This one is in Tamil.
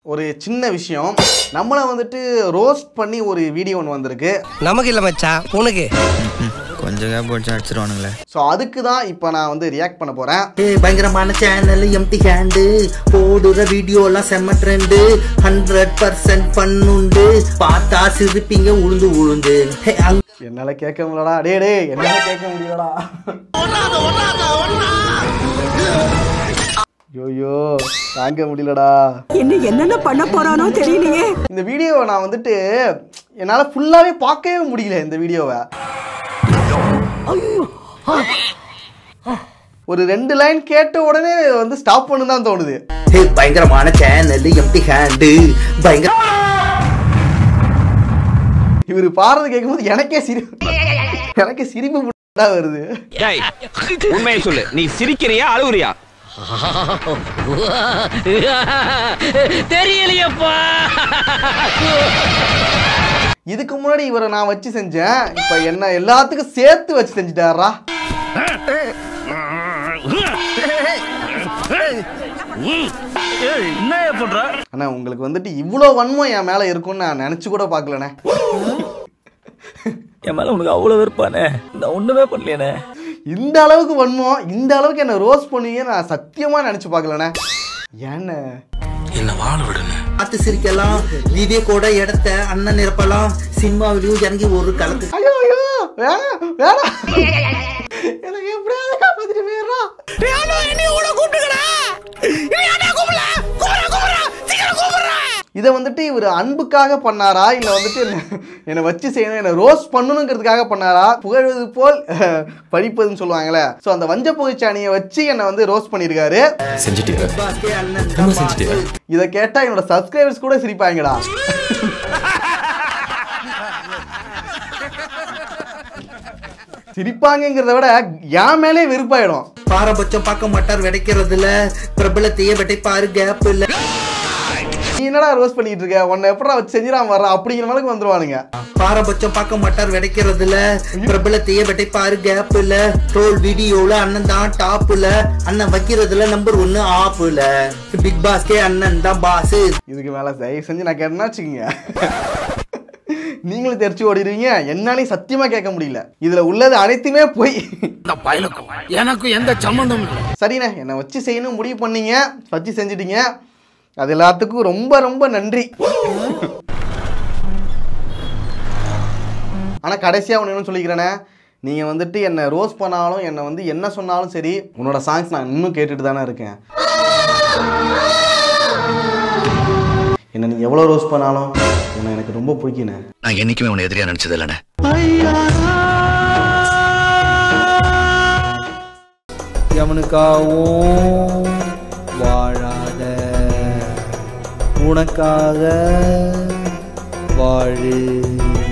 ஒரு சின்ன விஷயம் நம்மளை வந்துட்டு ரோஸ்ட் பண்ணி ஒரு வீடியோ ஒன்று வந்திருக்கு நமக்கு இல்ல மச்சான் உனக்கு கொஞ்சம் கேப் வச்சு அடிச்சிருவானுங்களே ஸோ அதுக்கு தான் இப்போ நான் வந்து ரியாக்ட் பண்ண போகிறேன் ஏய், பயங்கரமான சேனல் எம்டி ஹேண்டு போடுற வீடியோ எல்லாம் செம்ம ட்ரெண்டு ஹண்ட்ரட் பர்சன்ட் பண்ணுண்டு பார்த்தா சிரிப்பீங்க உளுந்து உளுந்து ஹே, அங்க என்னால் கேட்க முடியலடா டே டே என்னால் கேட்க முடியலடா ஐயோ தாங்க முடியலடா இன்னும் என்னென்ன பண்ண போறானோ தெரியலையே இந்த வீடியோவை நான் வந்துட்டு என்னால் ஃபுல்லாகவே பார்க்கவே முடியல இந்த வீடியோவை ஒரு ரெண்டு லைன் கேட்ட உடனே வந்து ஸ்டாப் பண்ணு தான் தோணுது ஹே, பயங்கரமான சேனல் எம்டி ஹேண்டு பயங்கர இவர் பாடுறது கேட்கும்போது எனக்கே சிரி எனக்கே சிரிப்பு தான் வருது டேய் உண்மையை சொல்லு நீ சிரிக்கிறியா அழுவுறியா இதுக்கு முன்னாடி இவரை நான் வச்சு செஞ்சேன் இப்போ என்ன எல்லாத்துக்கும் சேர்த்து வச்சு செஞ்சுட்டாரா அண்ணா உங்களுக்கு வந்துட்டு இவ்வளோ வன்மம் என் மேலே இருக்கும்னு நான் நினச்சி கூட பார்க்கலண்ணே என் மேல உனக்கு அவ்வளவு வெறுப்பானே நான் ஒண்ணுமே பண்ணலையானே இந்த அளவுக்கு வன்மம் இந்த அளவுக்கு என்ன ரோஸ் பண்ணுவீங்க நான் சத்தியமாக நினச்சி பார்க்கலண்ணே ஏண்ணே பார்த்து சிரிக்கலாம் இதே கூட இடத்த அண்ணன் நிரப்பலாம் சினிமாவிலையும் இறங்கி ஒரு கலக்கு ஐயோ ஐயோ வேணாம் வேணாம் எனக்கு எப்படியாவது காப்பாத்திட்டு போயிடுறா இதை வந்துட்டு இவர் அன்புக்காக பண்ணாரா இல்லை வந்துட்டு என்ன- என்னை வச்சு செய்யணும் என்னை ரோஸ்ட் பண்ணணுங்கிறதுக்காக பண்ணாரா புகழ்வது போல் அஹ், படிப்பதுன்னு சொல்லுவாங்கல்ல ஸோ அந்த வஞ்ச புகைச்சாணியை வச்சு என்னை வந்து ரோஸ்ட் பண்ணியிருக்காரு பாஸ்கே அண்ணன் தான் பாசு. இதை கேட்டால் என்னோட சப்ஸ்கிரைபர்ஸ் கூட சிரிப்பாங்கடா சிரிப்பாங்கங்கிறத விட என் மேலே வெறுப்பாயிடும் பாரபட்சம் பார்க்க மாட்டார் விடைக்கிறதுல பிரபலத்தையே வெட்டைப்பாரு கேப் இல்ல நீ என்னடா ரோஸ்ட் பண்ணிட்டு இருக்க உன்னை எப்படா வச்சு செஞ்சிடாம வர்ற அப்படிங்கிற மாதிரி வந்துருவானுங்க பாரபட்சம் பார்க்க மாட்டார் விடைக்கிறதுல பிரபலத்தையே வெட்டைப்பாரு கேப் இல்ல ட்ரோல் வீடியோல அண்ணன் தான் டாப்ல அண்ணன் வைக்கிறதுல நம்பர் ஒன்னு ஆப்புல பிக் பாஸ்கே அண்ணன் தான் பாஸ் இதுக்கு மேல தயவு செஞ்சு நான் கேட்டேன்னா வச்சுக்கோங்க நீங்களும் தெரிச்சு ஓடிடுவீங்க என்னாலையும் சத்தியமா கேட்க முடியல இதுல உள்ளது அனைத்துமே போய் எனக்கு எந்த சம்பந்தம் இல்லை சரிண்ணே என்னை வச்சு செய்யணும் முடிவு பண்ணீங்க வச்சு செஞ்சிட்டீங்க அது எல்லாத்துக்கும் ரொம்ப ரொம்ப நன்றி ஆனால் கடைசியாக ஒன்று என்ன சொல்லிக்கிறேனே நீங்கள் வந்துட்டு என்னை ரோஸ் பண்ணாலும் என்னை வந்து என்ன சொன்னாலும் சரி உன்னோட சாங்ஸ் நான் இன்னும் கேட்டுட்டு தானே இருக்கேன் என்ன நீங்கள் எவ்வளோ ரோஸ் பண்ணாலும் உன்னை எனக்கு ரொம்ப பிடிக்குண்ணே நான் என்னைக்குமே உன்னை எதிரியா நினைச்சது இல்லைண்ணே எவனுக்காகவும் வாழாத உனக்காக வாழு